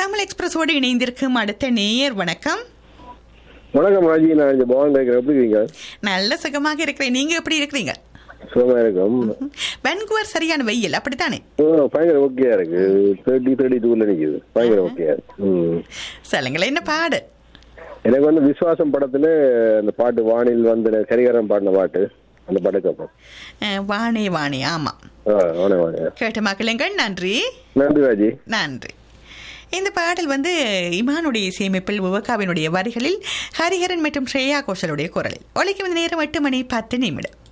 தமிழ் எக்ஸ்பிரஸோடு இணைந்திருக்கும் அடுத்த நேயர் வணக்கம் வணக்கம் ராஜி நான் இந்த பவன் கேட்குறேன் எப்படி இருக்கீங்க நல்ல சுகமாக இருக்கிறேன் நீங்க எப்படி இருக்கிறீங்க சுகமா இருக்கும் வென்குவர் சரியான வெயில் அப்படித்தானே ஆ, பயங்கர ஓகேயா இருக்கு தேர்ட்டி தேர்ட்டி டூல நிக்குது பயங்கர ஓகேயா இருக்கு ம். சொல்லுங்களேன் என்ன பாடு எனக்கு வந்து விசுவாசம் படத்துல அந்த பாட்டு வானில் வந்து கரிகாரன் பாடின பாட்டு அந்த பாட்டு கேட்போம் அஹ், வாணே வாணே ஆமா ஆ வாணே வாணே கேட்ட மக்களுங்கள் நன்றி நன்றி ராஜி நன்றி இந்த பாடல் வந்து இமானுடைய இசையமைப்பில் விவகாவினுடைய வரிகளில் ஹரிஹரன் மற்றும் ஸ்ரேயா கோஷலுடைய குரலில் ஒலிக்கும் நேரம் எட்டு மணி பத்து நிமிடம்